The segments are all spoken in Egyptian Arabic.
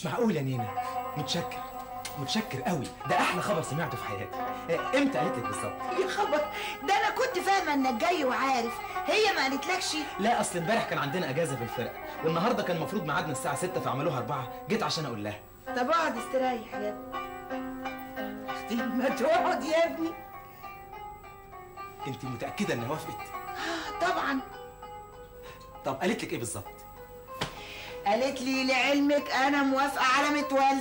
مش معقول يا نينا متشكر متشكر قوي ده احلى خبر سمعته في حياتي آه، امتى قالت لك بالظبط يا خبر ده انا كنت فاهمه انك جاي وعارف هي ما قالتلكش لا اصل امبارح كان عندنا اجازه في الفرقه والنهارده كان المفروض ميعادنا الساعه 6 فعملوها 4 جيت عشان اقول لها طب اقعد استريح يا ابني اختي ما تقعد يا ابني انت متاكده انها وافقت طبعا طب قالت لك ايه بالظبط قالت لي لعلمك انا موافقه على متولي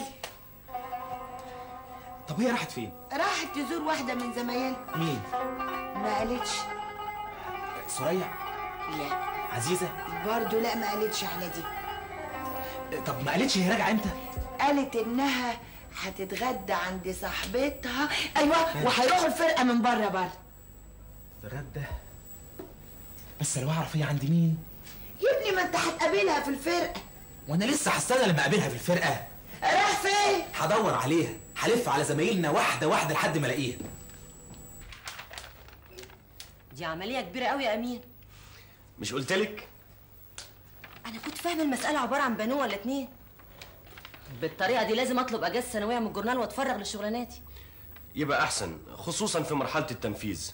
طب هي راحت فين راحت تزور واحده من زمايلها مين ما قالتش سوريا لا عزيزه برضه لا ما قالتش على دي طب ما قالتش هي راجعه امتى قالت انها هتتغدى عند صاحبتها ايوه وهيروحوا الفرقه من بره بره تغدى بس لو اعرف هي عند مين يا ابني ما انت هتقابلها في الفرقه وانا لسه هستنى لما اقابلها في الفرقه راح فين هدور عليها هلف على زمايلنا واحده واحده لحد ما الاقيها دي عملية كبيرة قوي يا أمين مش قلت لك أنا كنت فاهمة المسألة عبارة عن بانون ولا اتنين بالطريقة دي لازم أطلب أجازة سنوية من الجورنال وأتفرغ لشغلاناتي يبقى احسن خصوصا في مرحله التنفيذ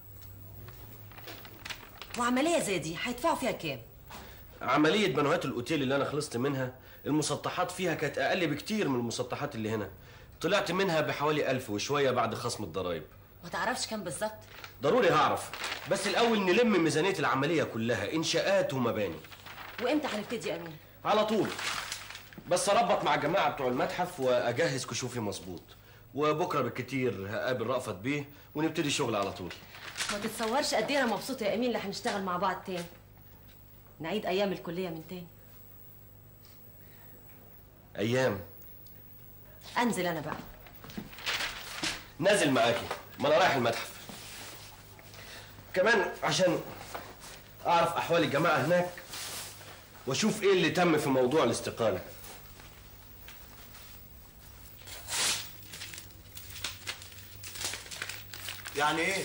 وعملية زي دي هيدفعوا فيها كام؟ عمليه بنوهات الاوتيل اللي انا خلصت منها المسطحات فيها كانت اقل بكتير من المسطحات اللي هنا طلعت منها بحوالي ألف وشويه بعد خصم الضرايب ما تعرفش كام بالظبط ضروري هعرف بس الاول نلم ميزانيه العمليه كلها انشاءات ومباني وإمتى هنبتدي يا أمين؟ على طول بس اربط مع الجماعه بتوع المتحف واجهز كشوفي مظبوط وبكره بالكتير هقابل رأفت بيه ونبتدي شغل على طول ما تتصورش قد إيه أنا مبسوطة يا أمين اللي هنشتغل مع بعض تاني نعيد أيام الكلية من تاني ايام أنزل أنا بقى نازل معاكي ما انا رايح المتحف كمان عشان اعرف احوال الجماعه هناك واشوف ايه اللي تم في موضوع الاستقاله يعني ايه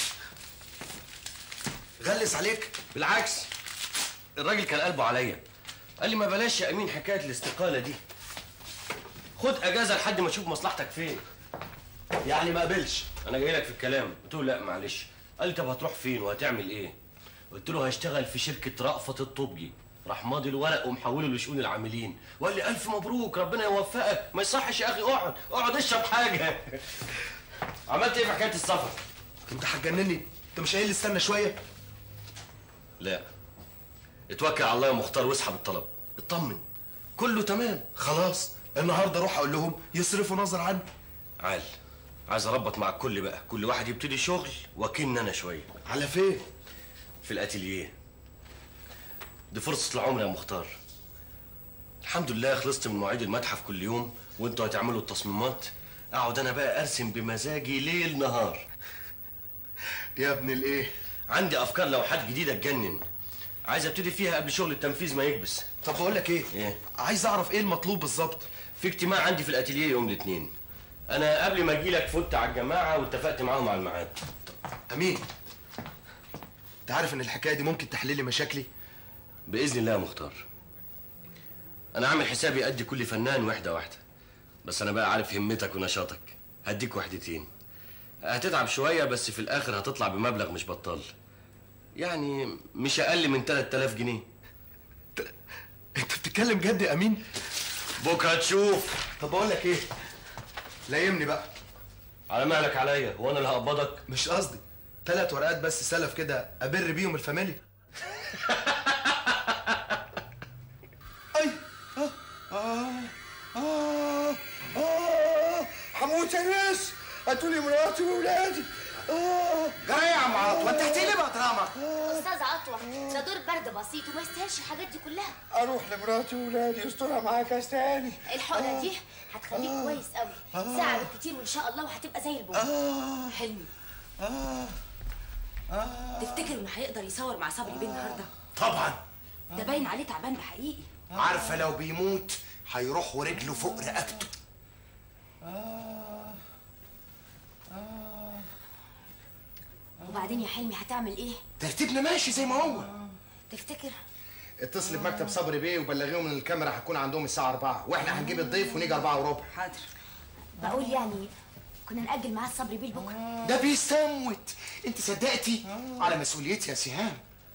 غلس عليك بالعكس الراجل كان قلبه عليا قال لي ما بلاش يا امين حكايه الاستقاله دي خد اجازه لحد ما تشوف مصلحتك فين يعني ما قبلش انا جاي لك في الكلام قلت له لا معلش قال لي طب هتروح فين وهتعمل ايه قلت له هشتغل في شركه رأفت الطبجي راح ماضي الورق ومحوله لشؤون العاملين وقال لي الف مبروك ربنا يوفقك ما يصحش يا اخي اقعد اقعد اشرب حاجه عملت ايه في حكايه السفر انت هتجنني انت مش قايل لي استنى شويه لا اتوكل على الله يا مختار واسحب الطلب اطمن كله تمام خلاص النهارده اروح اقول لهم يصرفوا نظر عني عال عايز اربط مع الكل بقى كل واحد يبتدي شغل واكن انا شويه على فين في الاتيليه دي فرصه العمر يا مختار الحمد لله خلصت من مواعيد المتحف كل يوم وانتوا هتعملوا التصميمات اقعد انا بقى ارسم بمزاجي ليل نهار يا ابن الايه عندي افكار لوحات جديده تجنن عايز ابتدي فيها قبل شغل التنفيذ ما يكبس طب بقول لك ايه ايه عايز اعرف ايه المطلوب بالظبط في اجتماع عندي في الاتيليه يوم الاثنين انا قبل ما اجي لك فت على الجماعه واتفقت معاهم على الميعاد امين انت عارف ان الحكايه دي ممكن تحل لي مشاكلي باذن الله يا مختار انا عامل حسابي ادي كل فنان وحده واحده بس انا بقى عارف همتك ونشاطك هديك وحدتين هتتعب شويه بس في الاخر هتطلع بمبلغ مش بطال يعني مش اقل من 3000 جنيه انت بتتكلم جد يا امين بكره تشوف طب بقول لك ايه لايمني بقى على مالك عليا وانا اللي هقبضك مش قصدي ثلاث ورقات بس سلف كده ابر بيهم الفاميلي اي اه اه اه اه هموت يا ناس هاتولي مراتي واولادي اه جرى يا عم عطوة انت هتقلب اطرامك استاذ عطوة ده دور برد بسيط وما يستاهلش الحاجات دي كلها اروح لمراتي واولادي استرها معاك يا ثاني الحقنة دي هتخليك كويس قوي ساعة بالكتير وان شاء الله وهتبقى زي البوم حلمي تفتكر انه هيقدر يصور مع صبري بيه النهارده طبعا ده باين عليه تعبان بحقيقي عارفة لو بيموت هيروح ورجله فوق رقبته وبعدين يا حلمي هتعمل ايه ترتيبنا ماشي زي ما هو تفتكر اتصل بمكتب صبري بيه وبلغيهم ان الكاميرا هتكون عندهم الساعه 4 واحنا هنجيب الضيف ونيجي 4 وربع حاضر بقول يعني كنا نأجل معاه الصبر بيه لبكره ده بيستموت انت صدقتي على مسؤوليتي يا سهام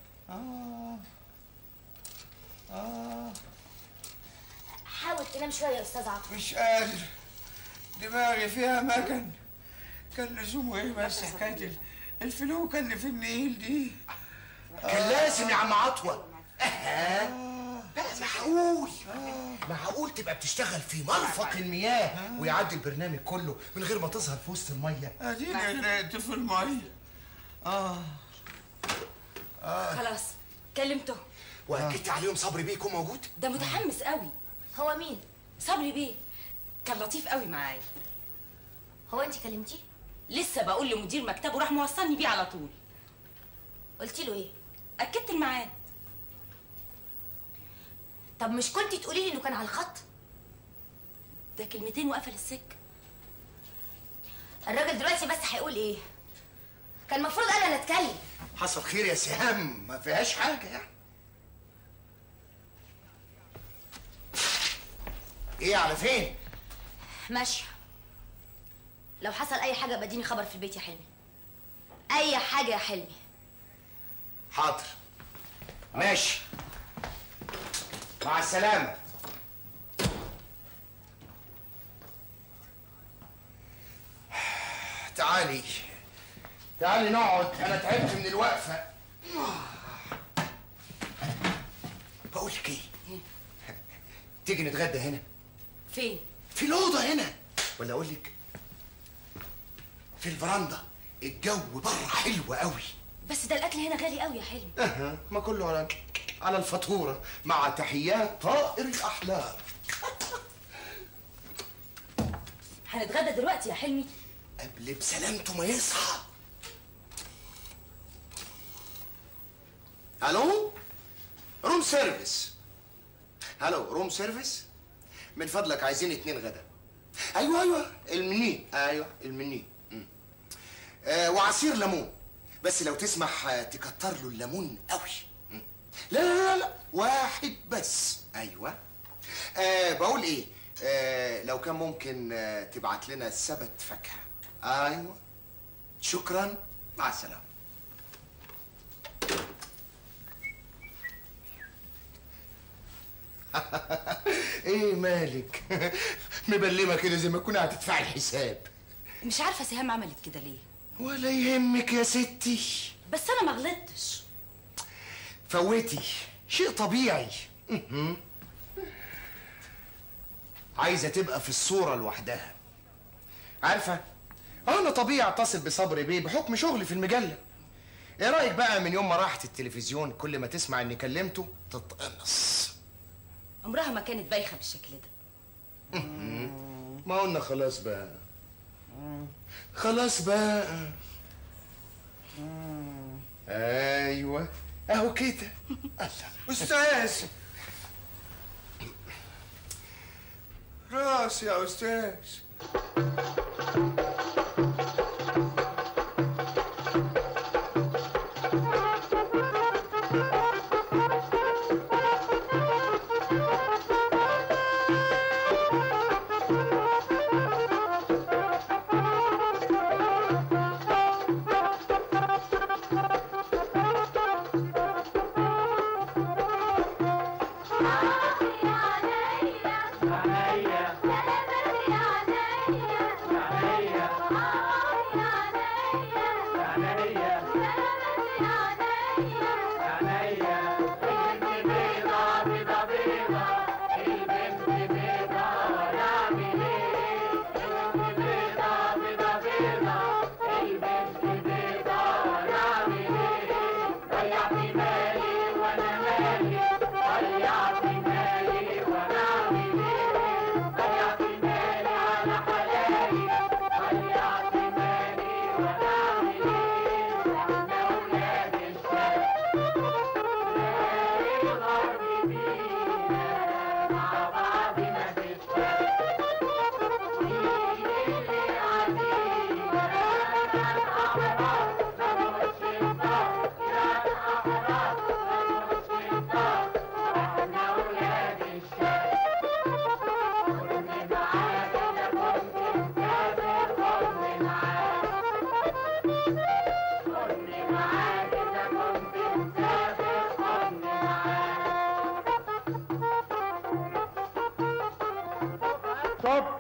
حاول تنام شويه يا استاذ عاطف مش قادر دماغي فيها مكن كان لزومه ايه بس حكايه ال- الفلوكه اللي في النيل دي كان لازم يا عم عطوه اها بقى معقول معقول تبقى بتشتغل في مرفق المياه ويعدي البرنامج كله من غير ما تظهر في وسط الميه اديني غرقت في الميه اه خلاص كلمته واكدت عليهم صبري بيه يكون موجود ده متحمس قوي هو مين صبري بيه كان لطيف قوي معايا هو انت كلمتيه لسه بقول لمدير مكتبه راح موصلني بيه على طول قلتي له ايه اكدت الميعاد طب مش كنت تقولي لي انه كان على الخط ده كلمتين وقفل السكه الراجل دلوقتي بس هيقول ايه كان المفروض انا اللي اتكلم حصل خير يا سهام ما فيهاش حاجه يعني ايه على فين ماشيه لو حصل اي حاجه بديني خبر في البيت يا حلمي اي حاجه يا حلمي حاضر ماشي مع السلامة تعالي تعالي نقعد انا تعبت من الوقفة بقول لك ايه تيجي نتغدى هنا فين في الأوضة هنا ولا اقول لك في الفرندا الجو بره حلو قوي بس ده الاكل هنا غالي قوي يا حلمي أها ما كله على على الفاتورة مع تحيات طائر الأحلام هنتغدى دلوقتي يا حلمي قبل بسلامته ما يصحى الو روم سيرفيس الو روم سيرفيس من فضلك عايزين اتنين غدا ايوه ايوه المني ايوه المني مم. آه وعصير ليمون بس لو تسمح آه، تكتر له الليمون قوي مم. لا لا لا لا واحد بس ايوه آه بقول ايه آه لو كان ممكن آه تبعت لنا سبت فاكهه ايوه شكرا مع السلامه ايه مالك مبلمه كده زي ما تكوني هتدفعي الحساب مش عارفه سهام عملت كده ليه ولا يهمك يا ستي بس انا ما غلطتش فوتي شيء طبيعي مهم. عايزه تبقى في الصوره لوحدها عارفه انا طبيعي اتصل بصبري بيه بحكم شغلي في المجله ايه رايك بقى من يوم ما راحت التلفزيون كل ما تسمع اني كلمته تتقمص عمرها ما كانت بايخه بالشكل ده ما قلنا خلاص بقى خلاص بقى ايوه اهو كده الله استاذ راس يا استاذ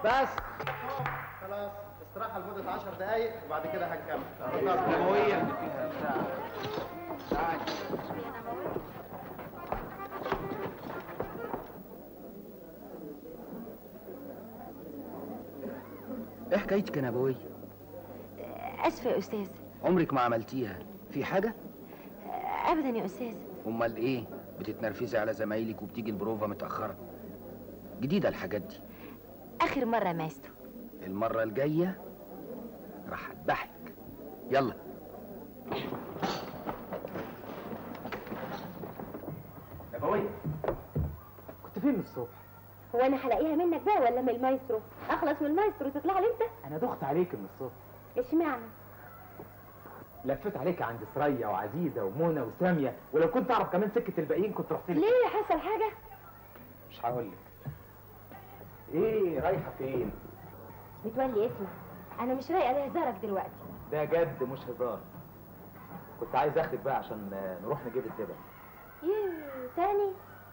بس خلاص استراحة لمدة 10 دقايق وبعد كده هنكمل نبوية ايه حكايتك يا نبوية؟ اسفه يا استاذ عمرك ما عملتيها في حاجة؟ ابدا يا استاذ امال ايه؟ بتتنرفزي على زمايلك وبتيجي البروفا متأخرة جديدة الحاجات دي اخر مره يا ماسترو المرة الجاية راح اذبحك يلا نبوية كنت فين من الصبح؟ هو انا هلاقيها منك بقى ولا من المايسترو اخلص من المايسترو تطلع لي انت أنا دخت عليك من الصبح اشمعنى لفيت عليك عند سرية وعزيزة ومنى وسامية ولو كنت أعرف كمان سكة الباقيين كنت رحت لك ليه حصل حاجه مش هقول لك إيه رايحة فين؟ متولي اسمع انا مش رايقه لهزارك دلوقتي ده جد مش هزار كنت عايز اخدك بقى عشان آه، نروح نجيب الدبل ييه تاني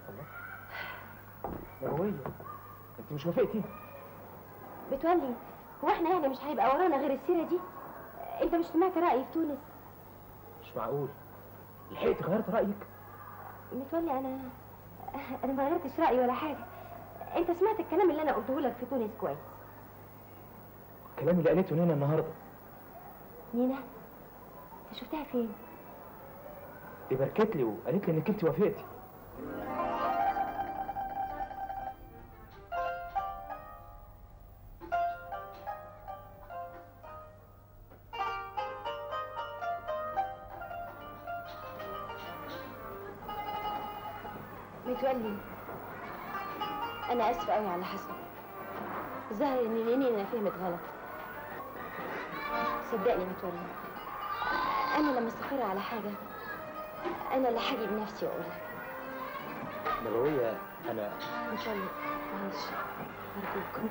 نبوية انت مش وافقتي؟ بتولي هو احنا يعني مش هيبقى ورانا غير السيره دي انت مش سمعت رايي في تونس مش معقول لحقت غيرت رأيك؟ متولي انا انا ما غيرتش رايي ولا حاجه انت سمعت الكلام اللي انا قلته لك في تونس كويس الكلام اللي قالته نينا النهارده نينا انت شفتها فين دي باركت لي وقالت لي انك انت وافقتي متولي انا اسفه قوي على حسن ظهر ان نيني فهمت غلط صدقني متولي انا لما استقر على حاجه انا اللي هاجي بنفسي واقولها نبوية انا متولي معلش ارجوك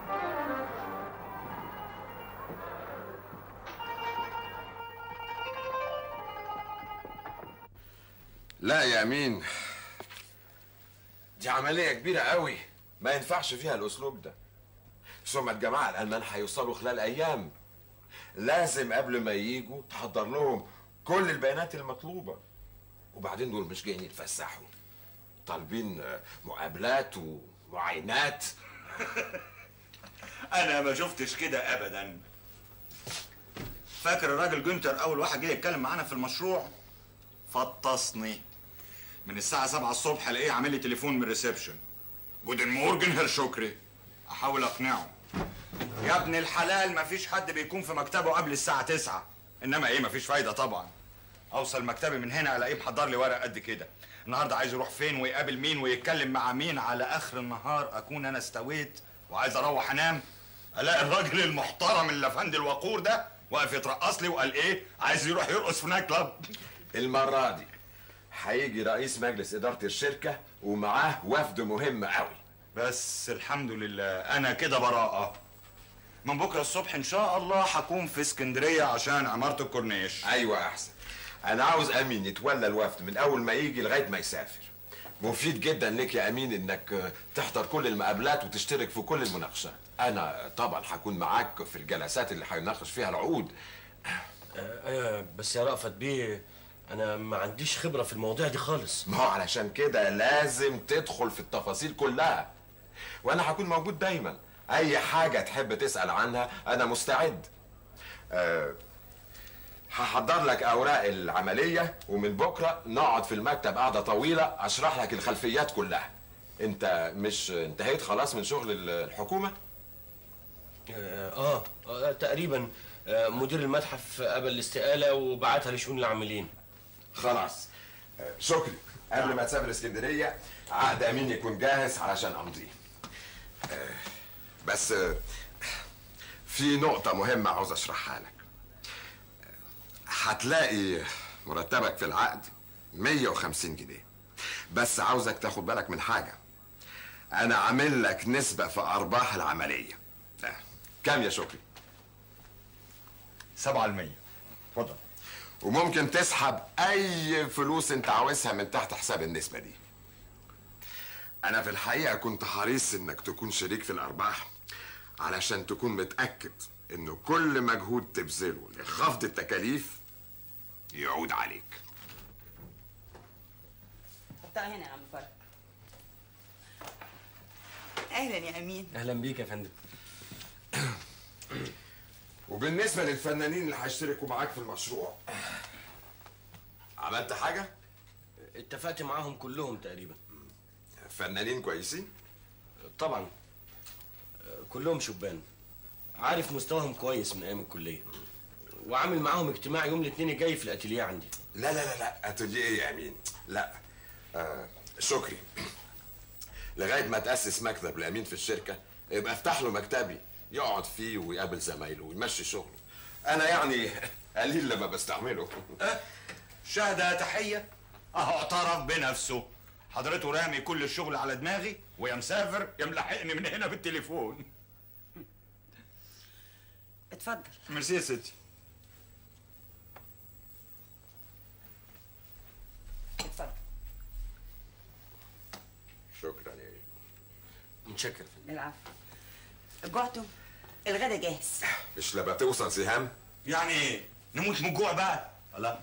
لا يا امين دي عملية كبيرة قوي ما ينفعش فيها الاسلوب ده ثم الجماعة الالمان هيوصلوا خلال ايام لازم قبل ما يجوا تحضر لهم كل البيانات المطلوبة وبعدين دول مش جايين يتفسحوا طالبين آه، مقابلات ومعاينات انا ما شفتش كده ابدا فاكر الراجل جونتر اول واحد جه يتكلم معانا في المشروع فطسني من الساعة 7 الصبح الاقيه عامل لي تليفون من الريسبشن جودن مورجن هير شكري احاول اقنعه يا ابن الحلال مفيش حد بيكون في مكتبه قبل الساعة 9 انما ايه مفيش فايدة طبعا اوصل مكتبي من هنا الاقيه محضر لي ورق قد كده النهارده عايز يروح فين ويقابل مين ويتكلم مع مين على اخر النهار اكون انا استويت وعايز اروح انام الاقي الراجل المحترم الافندي الوقور ده واقف يترقص لي وقال ايه عايز يروح يرقص في نايت كلاب المرة دي هيجي رئيس مجلس إدارة الشركة ومعاه وفد مهم قوي بس الحمد لله انا كده براءة من بكره الصبح ان شاء الله هكون في اسكندريه عشان عماره الكورنيش ايوه احسن انا عاوز امين يتولى الوفد من اول ما يجي لغايه ما يسافر مفيد جدا لك يا امين انك تحضر كل المقابلات وتشترك في كل المناقشات انا طبعا هكون معاك في الجلسات اللي هيناقش فيها العقود ايوه بس يا رأفت بيه انا ما عنديش خبره في المواضيع دي خالص ما هو علشان كده لازم تدخل في التفاصيل كلها وانا هكون موجود دايما اي حاجه تحب تسال عنها انا مستعد أه هحضر لك اوراق العمليه ومن بكره نقعد في المكتب قعده طويله اشرح لك الخلفيات كلها انت مش انتهيت خلاص من شغل ال- الحكومه آه, اه, آه تقريبا آه مدير المتحف قبل الاستقاله وبعتها لشؤون العاملين خلاص آه، شكري قبل ما تسافر اسكندريه عقد امين يكون جاهز علشان امضيه آه، بس آه، في نقطه مهمه عاوز اشرحها لك هتلاقي مرتبك في العقد 150 جنيه بس عاوزك تاخد بالك من حاجه انا عامل لك نسبه في ارباح العمليه آه، كام يا شكري 7% اتفضل وممكن تسحب اي فلوس انت عاوزها من تحت حساب النسبه دي انا في الحقيقه كنت حريص انك تكون شريك في الارباح علشان تكون متأكد إنه كل مجهود تبذله لخفض التكاليف يعود عليك حطها هنا يا عم فرج اهلا يا امين اهلا بيك يا فندم وبالنسبة للفنانين اللي هيشتركوا معاك في المشروع عملت حاجة؟ اتفقت معاهم كلهم تقريبا فنانين كويسين؟ طبعا كلهم شبان عارف مستواهم كويس من ايام الكليه وعامل معاهم اجتماع يوم الاثنين الجاي في الاتيليه عندي لا لا لا لا اتوليه ايه يا امين؟ لا آه شكري لغاية ما تأسس مكتب لأمين في الشركة يبقى افتح له مكتبي يقعد فيه ويقابل زمايله ويمشي شغله أنا يعني قليل لما بستعمله شهدة تحية اهو اعترف بنفسه حضرته رامي كل الشغل على دماغي ويا مسافر يا ملحقني من هنا بالتليفون اتفضل ميرسي يا ستي اتفضل شكرا يا متشكر العفو جعتم الغدا جاهز مش لما توصل سهام يعني ايه نموت من الجوع بقى لا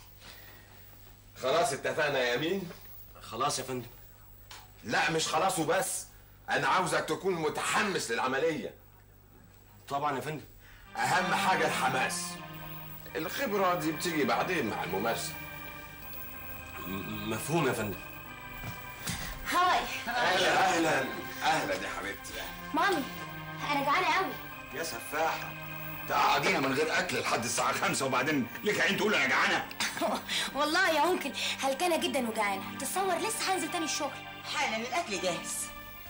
خلاص اتفقنا يا امين خلاص يا فندم لا مش خلاص وبس انا عاوزك تكون متحمس للعمليه طبعا يا فندم اهم حاجه الحماس الخبره دي بتيجي بعدين مع الممارسه مفهوم يا فندم هاي اهلا اهلا اهلا يا حبيبتي مامي انا جعانه قوي يا سفاحة تقعدينا من غير اكل لحد الساعة خمسة وبعدين ليك عين تقول انا جعانة والله يا ممكن هلكانه جدا وجعانه تصور لسه هنزل تاني الشغل حالا الاكل جاهز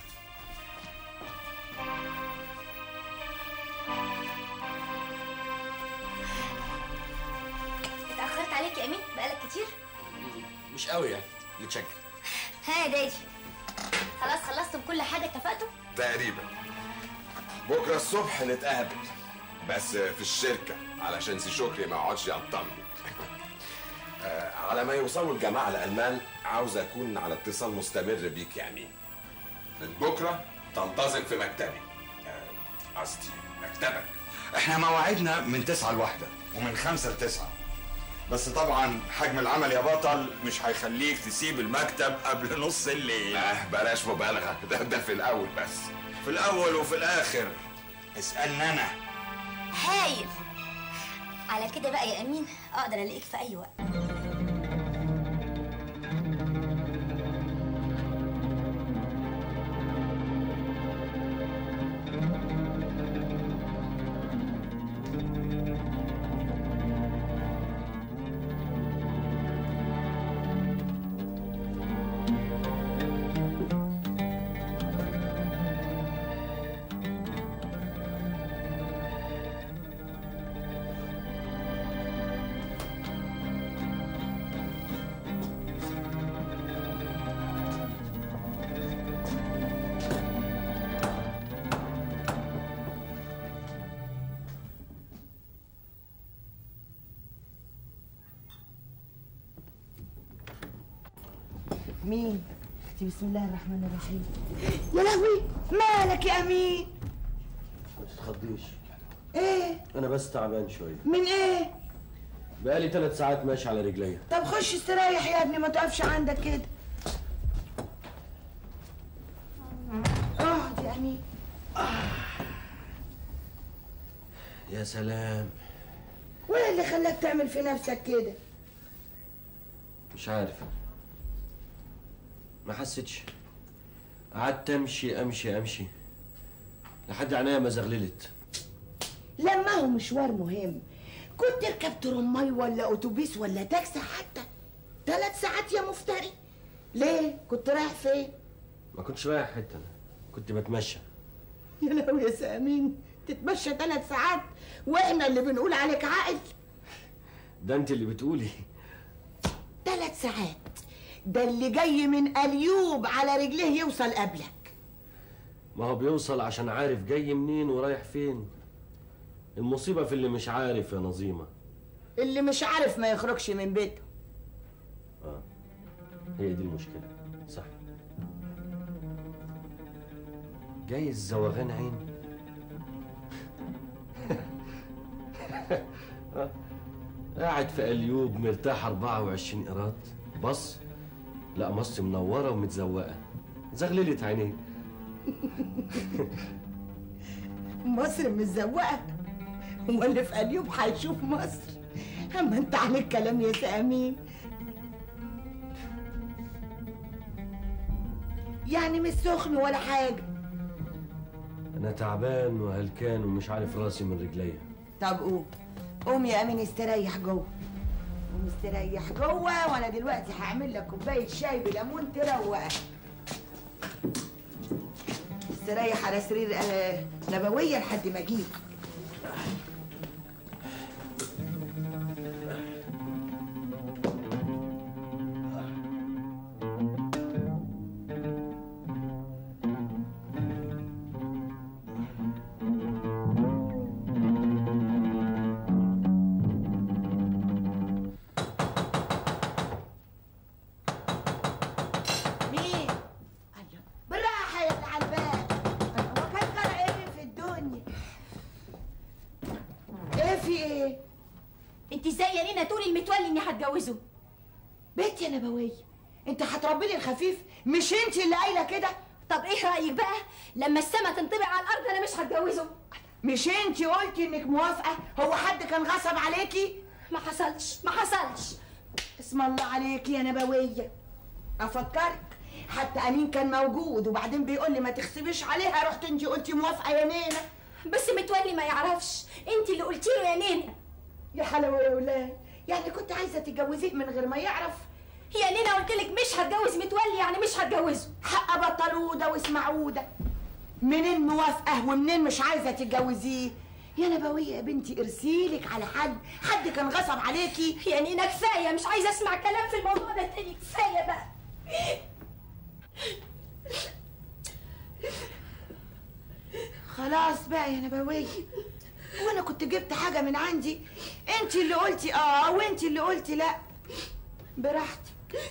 اتاخرت عليك يا امين بقالك كتير مش قوي يعني متشكر ها يا دادي خلاص خلصتم كل حاجه اتفقتوا تقريبا بكره الصبح نتقابل بس في الشركه علشان سي شكري ما يقعدش يعطلني آه، على ما يوصلوا الجماعه الالمان عاوز اكون على اتصال مستمر بيك يا امين من بكره تنتظم في مكتبي آه، قصدي مكتبك احنا مواعيدنا من تسعة لواحدة ومن خمسة لتسعة بس طبعا حجم العمل يا بطل مش هيخليك تسيب المكتب قبل نص الليل لا بلاش مبالغه ده, ده في الاول بس في الاول وفي الاخر اسألني انا هايل على كده بقى يا امين اقدر الاقيك في اي وقت مين اختي بسم الله الرحمن الرحيم يا لهوي مالك يا امين ما تتخضيش ايه انا بس تعبان شويه من ايه بقالي ثلاث ساعات ماشي على رجليا طب خش استريح يا ابني ما تقفش عندك كده اقعد يا امين يا سلام وايه اللي خلاك تعمل في نفسك كده مش عارف ما حسيتش قعدت امشي امشي امشي لحد عينيا ما زغللت لما هو مشوار مهم كنت ركبت ترماي ولا اتوبيس ولا تاكسي حتى ثلاث ساعات يا مفتري ليه كنت رايح فين ما كنتش رايح حته انا كنت بتمشى يا لهوي يا سامين تتمشى ثلاث ساعات واحنا اللي بنقول عليك عاقل ده انت اللي بتقولي ثلاث ساعات ده اللي جاي من اليوب على رجليه يوصل قبلك ما هو بيوصل عشان عارف جاي منين ورايح فين المصيبة في اللي مش عارف يا نظيمة اللي مش عارف ما يخرجش من بيته اه هي دي المشكلة صح جايز زوغان عين قاعد في اليوب مرتاح 24 قيراط بص لا مصر منوره ومتزوقه زغللت عينيه مصر متزوقة هو اللي في اليوم هيشوف مصر اما انت عن الكلام يا سي امين يعني مش سخن ولا حاجة انا تعبان وهلكان ومش عارف راسي من رجليا طب قوم قوم يا امين استريح جوه قوم استريح جوه وانا دلوقتي هعمل لك كوبايه شاي بليمون تروقك استريح على سرير آه، نبويه لحد ما اجيب مين؟ الله بالراحة يا اللي على الباب هو كان جرى ايه في الدنيا؟ ايه في ايه؟ انت ازاي يا نينا تقولي المتولي اني هتجوزه بنت يا نبوية انت هتربي لي الخفيف مش انت اللي قايلة كده؟ طب ايه رأيك بقى لما السما تنطبق على الارض انا مش هتجوزه مش انت قلتي انك موافقة هو حد كان غصب عليكي؟ ما حصلش ما حصلش اسم الله عليكي يا نبوية افكرك حتى امين كان موجود وبعدين بيقول لي ما تخسبيش عليها رحت انت قلتي موافقة يا نينا بس متولي ما يعرفش انت اللي قلتي له يا نينا يا حلاوة يا ولاد يعني كنت عايزة تتجوزيه من غير ما يعرف يا نينا قلت لك مش هتجوز متولي يعني مش هتجوزه حق بطلودة واسمعودة منين موافقة ومنين مش عايزة تتجوزيه يا نبوية يا بنتي ارسيلك على حد حد كان غصب عليكي يا نينا كفايه مش عايزه اسمع كلام في الموضوع ده تاني كفايه بقى خلاص بقى يا نبوية وانا كنت جبت حاجة من عندي انت اللي قلتي اه وانت اللي قلتي لا براحتك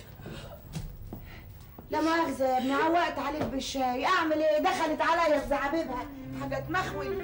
لا مؤاخذة يا ابني عوقت عليك بالشاي اعمل ايه دخلت عليا في زعابيبها حاجة تمخول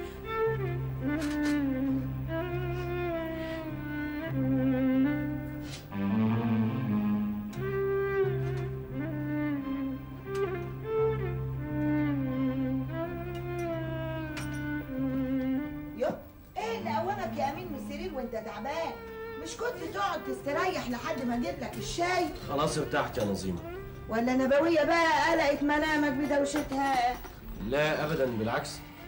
يو ايه اللي قومك يا امين من السرير وانت تعبان مش كنت تقعد تستريح لحد ما اجيب لك الشاي خلاص ارتحت يا نظيمه ولا نبويه بقى قلقت منامك بدوشتها لا ابدا بالعكس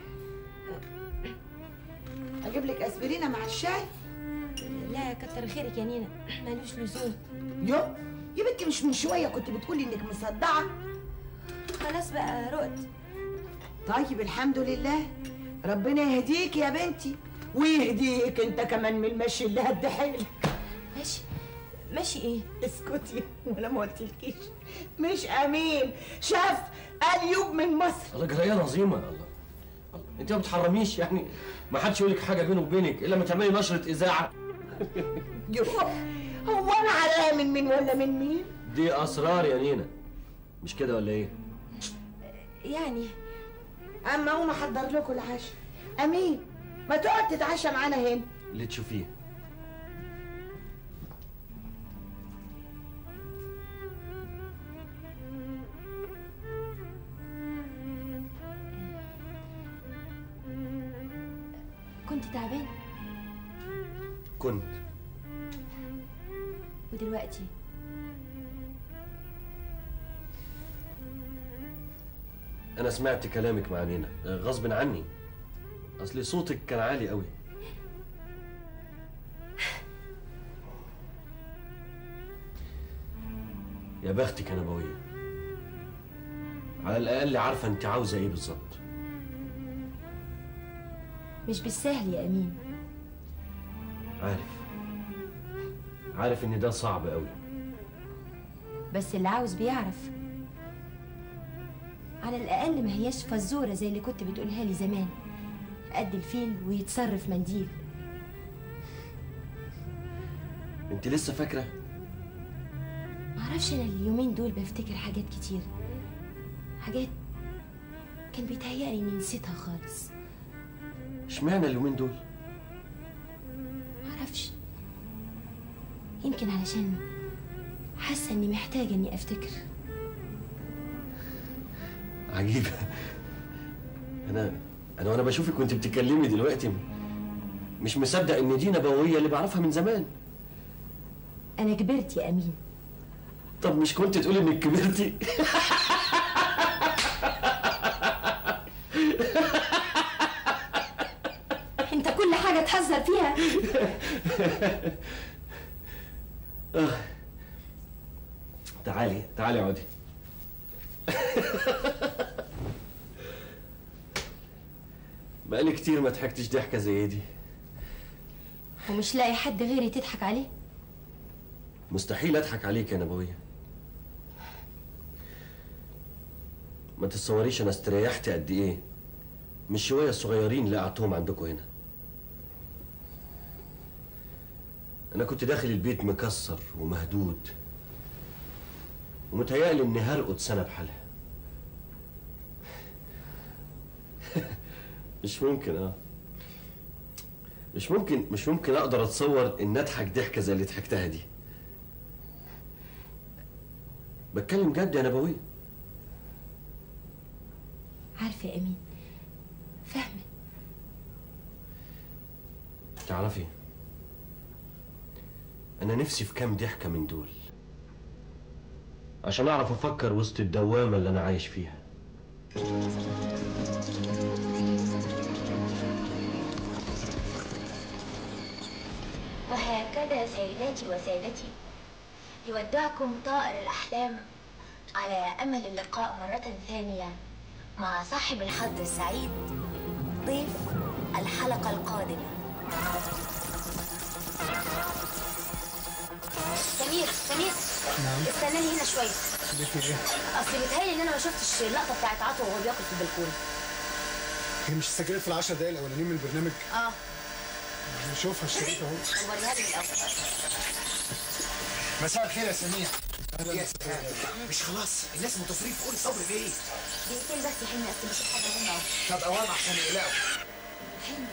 اجيب لك اسبرينه مع الشاي لا كتر خيرك يا نينا ملوش لزوم يو يا بنتي مش من شويه كنت بتقولي انك مصدعه خلاص بقى رقت طيب الحمد لله ربنا يهديك يا بنتي ويهديك انت كمان من المشي اللي هد حيلك ماشي ماشي ايه اسكتي ولا ما قلتلكيش مش امين شاف اليوب من مصر الله جرايه نظيمه الله الله. انت ما بتحرميش يعني ما حدش يقول لك حاجه بينه وبينك الا ما تعملي نشره اذاعه يو هو انا عليا من مين ولا من مين دي اسرار يا نينا مش كده ولا ايه يعني اما اقوم احضر لكم العشاء امين ما تقعد تتعشى معانا هنا اللي تشوفيه كنت تعبان كنت ودلوقتي انا سمعت كلامك مع نينا غصب عني اصل صوتك كان عالي قوي يا بختك يا نبويه على الاقل عارفه انت عاوزه ايه بالظبط مش بالسهل يا امين عارف عارف ان ده صعب قوي بس اللي عاوز بيعرف على الاقل ما هياش فزوره زي اللي كنت بتقولها لي زمان قد الفيل ويتصرف منديل انت لسه فاكره معرفش انا اليومين دول بفتكر حاجات كتير حاجات كان بيتهيألي اني نسيتها خالص اشمعنى اليومين دول معرفش يمكن علشان حاسه اني محتاجه اني افتكر عجيبة أنا أنا وأنا بشوفك وأنت بتتكلمي دلوقتي مش مصدق إن دي نبوية اللي بعرفها من زمان انا كبرت يا امين طب مش كنت تقولي إنك كبرتي انت كل حاجه تهزر فيها آه. تعالي تعالي اقعدي بقالي كتير ما ضحكتش ضحكة زي دي ومش لاقي حد غيري تضحك عليه مستحيل اضحك عليك يا نبوية ما تتصوريش انا استريحت قد ايه مش شوية الصغيرين اللي قعدتهم عندكم هنا انا كنت داخل البيت مكسر ومهدود ومتهيألي اني هرقد سنة بحالها مش ممكن اه مش ممكن مش ممكن اقدر اتصور ان اضحك ضحكه زي اللي ضحكتها دي بتكلم جد يا نبوية عارفه يا امين فاهمه تعرفي انا نفسي في كام ضحكه من دول عشان اعرف افكر وسط الدوامه اللي انا عايش فيها وهكذا سيداتي وسادتي يودعكم طائر الأحلام على أمل اللقاء مرة ثانية مع صاحب الحظ السعيد ضيف الحلقة القادمة سمير سمير نعم. استناني هنا شويه ليه ايه؟ اصل بيتهيألي ان انا ما شفتش اللقطه بتاعت عطوه وهو بياكل في البلكونه هي مش سجلت في العشر دقايق الاولانيين من البرنامج اه نشوفها الشريط اهو وريها لي من الاول مساء الخير يا سمير يا سلام مش خلاص الناس منتظرين في قول صبري ليه؟ دقيقتين بس يا حلمي اصل بشوف حاجه مهمه قوي طب اوام عشان يقلقوا حلمي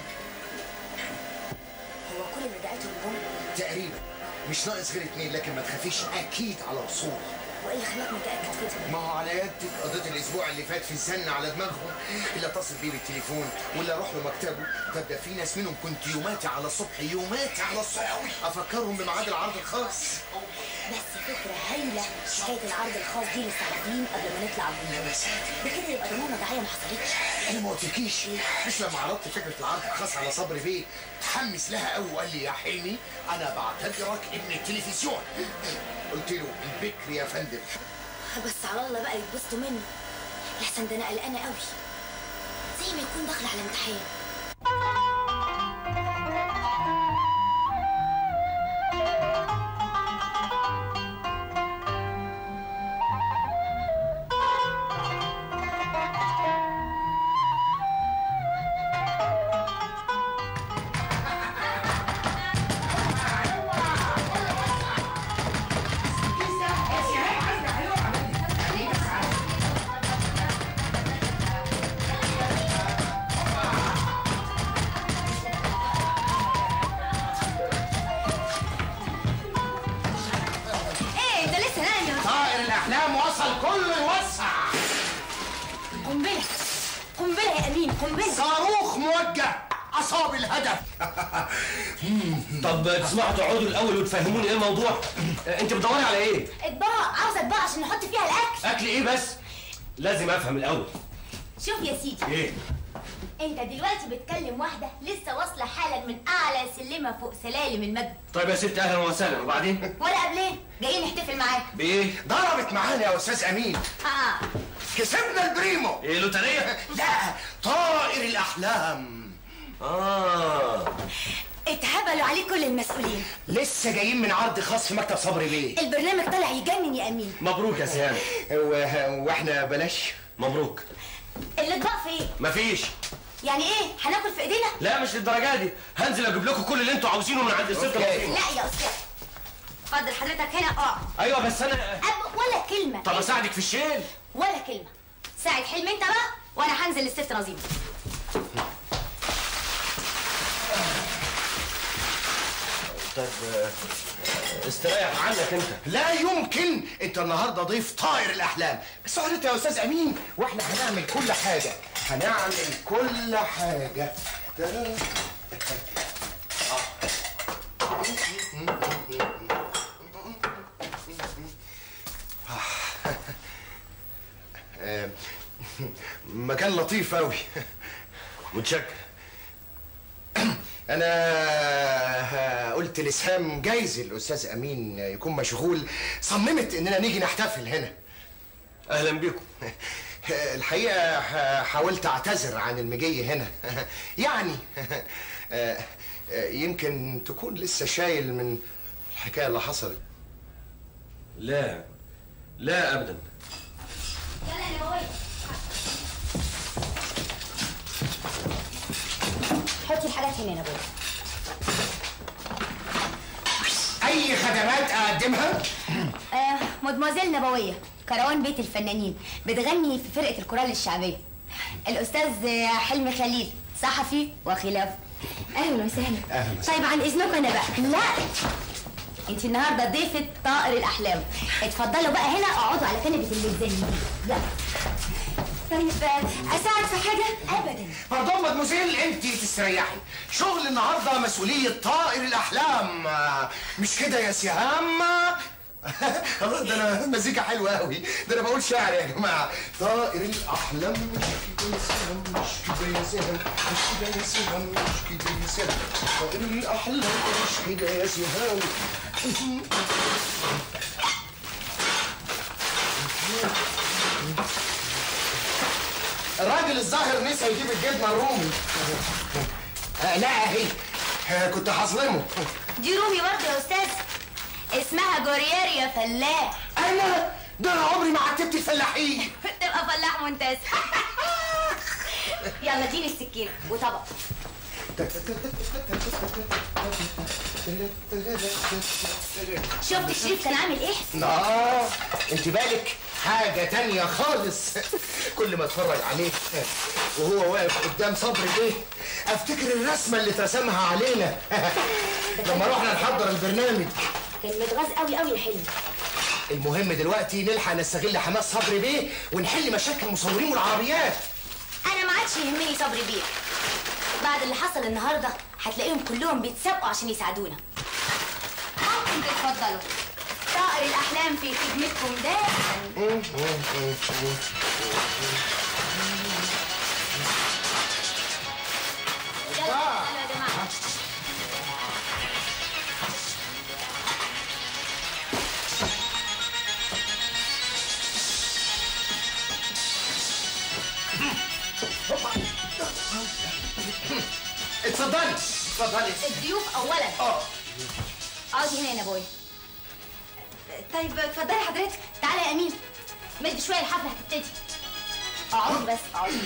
هو كل اللي دقته البوم تقريبا مش ناقص غير اتنين لكن ما تخافيش اكيد على وصول وايه اللي خلاك متاكد كده ما هو على يد قضيت الاسبوع اللي فات في الزن على دماغهم اللي اتصل بيه بالتليفون واللي اروح له مكتبه طب ده في ناس منهم كنت يوماتي على الصبح يوماتي على الصبح افكرهم بميعاد العرض الخاص بس فكره هايله حكايه العرض الخاص دي للسعوديين قبل ما نطلع الجمهور بكده يبقى ضمانه دعايه ما حصلتش انا ما قلتلكيش مش لما عرضت فكره العرض الخاص على صبري بيه تحمس لها قوي وقال لي يا حلمي انا بعتبرك ابن التلفزيون قلت له البكر يا فندم بس على الله بقى يتبسطوا مني لحسن ده انا قلقانه قوي زي ما يكون داخل على امتحان ايه انت لسه نايم طائر الاحلام وصل كله يوسع قنبله قنبله يا امين قنبله صاروخ موجه اصاب الهدف طب تسمعوا تقعدوا الاول وتفهموني ايه الموضوع آه، انت بتدوري على ايه اطباق عاوزه اطباق عشان نحط فيها الاكل اكل ايه بس لازم افهم الاول شوف يا سيدي ايه انت دلوقتي بتكلم واحده لسه واصله حالا من اعلى سلمه فوق سلالم المجد طيب يا ست اهلا وسهلا وبعدين ولا قبلين جايين نحتفل معاك بايه ضربت معانا يا استاذ امين اه كسبنا البريمو ايه لوتريه لا طائر الاحلام اه اتهبلوا عليه كل المسؤولين لسه جايين من عرض خاص في مكتب صبري بيه البرنامج طالع يجنن يا امين مبروك يا سهام و- واحنا بلاش مبروك الاطباق فين مفيش يعني ايه هناكل في ايدينا لا مش للدرجه دي هنزل اجيب لكم كل اللي انتوا عاوزينه من عند الست أوكي. مبروك. لا يا استاذ اتفضل حضرتك هنا اقعد ايوه بس انا أب ولا كلمه طب اساعدك في الشيل ولا كلمه ساعد حلم انت بقى وانا هنزل للست نظيم طيب آه، استريح عنك انت لا يمكن انت النهارده ضيف طائر الاحلام بس اقعد انت يا استاذ امين واحنا هنعمل كل حاجه هنعمل كل حاجه آه، مكان لطيف قوي متشكر انا قلت لسهام جايز الاستاذ امين يكون مشغول صممت اننا نيجي نحتفل هنا اهلا بيكم الحقيقه حاولت اعتذر عن المجي هنا يعني يمكن تكون لسه شايل من الحكايه اللي حصلت لا لا ابدا حطي الحاجات هنا يا ابويا اي خدمات اقدمها آه مدموزيل نبوية كروان بيت الفنانين بتغني في فرقة الكورال الشعبية الأستاذ آه، حلمي خليل صحفي وخلافه أهلا وسهلا أهلا طيب عن إذنكم أنا بقى لا أنت النهاردة ضيفة طائر الأحلام اتفضلوا بقى هنا اقعدوا على كنبة الميزانية يلا طيب آه، أساعد في حاجة؟ أبدا باردون مدموزيل انت تستريحي شغل النهارده مسؤوليه طائر الاحلام آه، مش كده يا سهام الله ده انا مزيكا حلوه قوي ده انا بقول شعر يا جماعه طائر الاحلام مش كده يا سهام مش كده يا سهام مش كده يا سهام مش كده يا سهام طائر الاحلام مش كده يا سهام الراجل الظاهر نسى يجيب الجبنه الرومي آه لا اهي آه، كنت هظلمه دي رومي برضه يا أستاذ اسمها جوريير يا فلاح أنا ده أنا عمري ما عتبت الفلاحين تبقى فلاح ممتاز يلا اديني السكينة وطبق شفت الشريف كان عامل ايه؟ اه انت بالك حاجة تانية خالص كل ما اتفرج عليه وهو واقف قدام صبري ايه افتكر الرسمة اللي اترسمها علينا لما رحنا نحضر البرنامج كان متغاظ قوي قوي يا حلمي المهم دلوقتي نلحق نستغل حماس صبري بيه ونحل مشاكل المصورين والعربيات انا ما عادش يهمني صبري بيه بعد اللي حصل النهارده هتلاقيهم كلهم بيتسابقوا عشان يساعدونا ممكن تتفضلوا طائر الاحلام في خدمتكم دائما يلا اتفضلوا يا جماعه اتفضلي اتفضلي الضيوف اولا اه اقعدي هنا يا نبوي طيب اتفضلي حضرتك تعالى يا امين مد شويه الحفله هتبتدي اقعدي بس اقعدي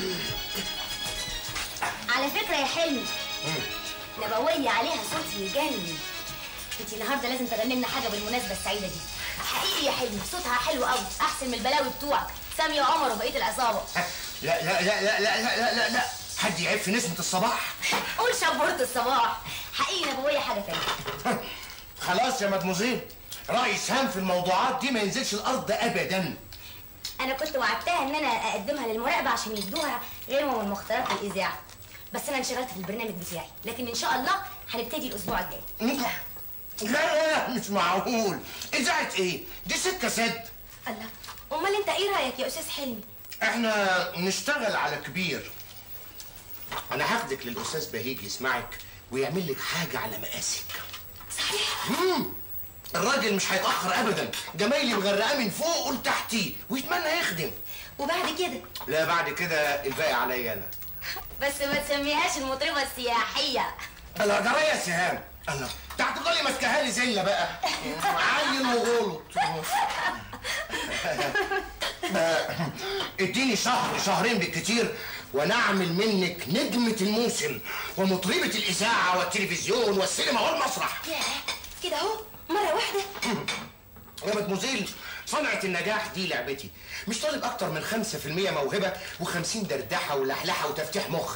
على فكره يا حلمي نبوية عليها صوت يجنن انت النهارده لازم تغني لنا حاجه بالمناسبه السعيده دي حقيقي يا حلمي صوتها حلو قوي احسن من البلاوي بتوعك سامي وعمر وبقيه العصابه لا لا لا لا لا لا لا لا لا حد يعيب في نسمة الصباح قول شبورة الصباح حقيقي نبوية حاجه تانية خلاص يا مدموزيل رأي سهام في الموضوعات دي ما ينزلش الأرض أبدا انا كنت وعدتها ان انا اقدمها للمراقبه عشان يدوها غيرهم من مختارات الاذاعه بس انا انشغلت في البرنامج بتاعي لكن ان شاء الله هنبتدي الاسبوع الجاي لا لا لا مش معقول إذاعة إيه؟ دي سكة سد الله امال انت ايه رايك يا استاذ حلمي إحنا نشتغل على كبير أنا هاخدك للأستاذ بهيج يسمعك ويعمل لك حاجة على مقاسك صحيح مم. الراجل مش هيتأخر أبدا جمايلي مغرقاه من فوق ولتحتيه ويتمنى يخدم وبعد كده لا بعد كده الباقي عليا أنا بس ما تسميهاش المطربه السياحيه الله جرى يا سهام الله انت هتفضلي ماسكاها لي زله بقى عيل وغلط آه، اديني شهر شهرين بالكتير وانا اعمل منك نجمة الموسم ومطربة الاذاعة والتلفزيون والسينما والمسرح ياه كده اهو مره واحده يا مدموزيل صنعة النجاح دي لعبتي مش طالب اكتر من 5% موهبة و50 دردحة ولحلحة وتفتيح مخ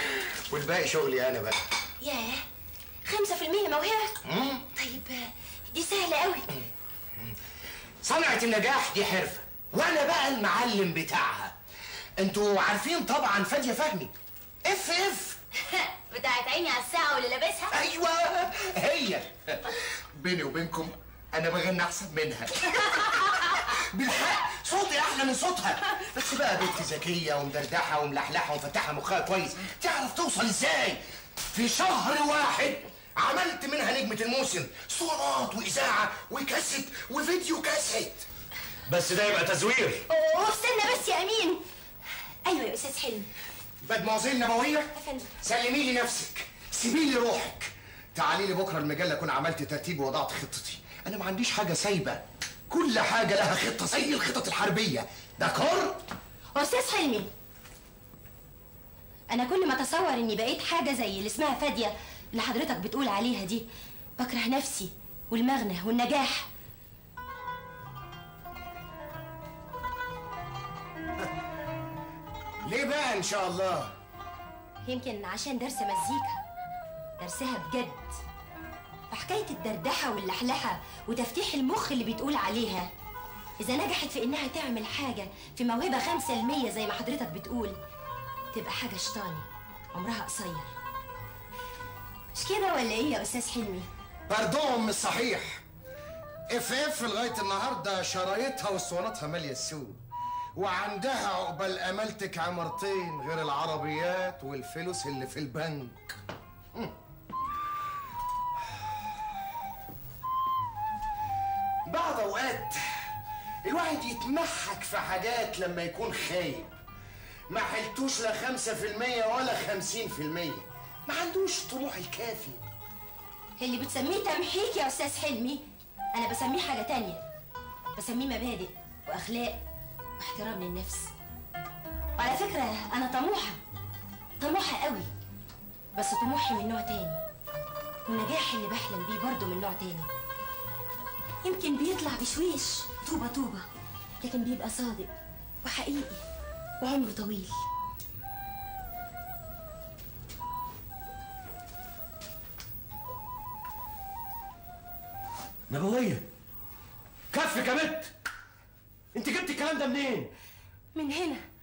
والباقي شغلي انا بقى ياه 5% موهبه مم. طيب دي سهله قوي صنعة النجاح دي حرفة وانا بقى المعلم بتاعها انتوا عارفين طبعا فادية فهمي اف اف بتاعت عيني على الساعه واللي لابسها ايوه هي بيني وبينكم انا بغني احسن منها بالحق صوتي احلى من صوتها بس بقى بنت ذكيه ومدردحه وملحلحه ومفتحه مخها كويس تعرف توصل ازاي في شهر واحد عملت منها نجمة الموسم صورات وإذاعة وكاسيت وفيديو كاسيت بس ده يبقى تزوير اوه استنى بس يا امين ايوه يا استاذ حلمي مدموزيل نبوية فندم. سلمي لي نفسك سيبي لي روحك تعالي لي بكره المجله اكون عملت ترتيب ووضعت خطتي انا ما عنديش حاجه سايبه كل حاجه لها خطه زي الخطط الحربيه داكور استاذ حلمي انا كل ما اتصور اني بقيت حاجه زي اللي اسمها فاديه اللي حضرتك بتقول عليها دي بكره نفسي والمغنى والنجاح ليه بقى ان شاء الله يمكن عشان درس مزيكا درسها بجد فحكاية الدردحة واللحلحة وتفتيح المخ اللي بتقول عليها إذا نجحت في إنها تعمل حاجة في موهبة خمسة المية زي ما حضرتك بتقول تبقى حاجة شطاني عمرها قصير مش كده ولا إيه يا أستاذ حلمي؟ باردون مش صحيح اف اف لغايه النهارده شرايطها واسطواناتها ماليه السوق وعندها عقبال امالتك عمارتين غير العربيات والفلوس اللي في البنك مم. بعض اوقات الواحد يتمحك في حاجات لما يكون خايب ما حلتوش لا خمسة في المية ولا خمسين في المية ما عندوش طموح الكافي اللي بتسميه تمحيك يا أستاذ حلمي أنا بسميه حاجة تانية بسميه مبادئ وأخلاق واحترام للنفس وعلى فكرة أنا طموحة طموحة قوي بس طموحي من نوع تاني والنجاح اللي بحلم بيه برضه من نوع تاني يمكن بيطلع بشويش طوبة طوبة لكن بيبقى صادق وحقيقي وعمره طويل نبوية كفك يا بت انت جبت الكلام ده منين؟ من هنا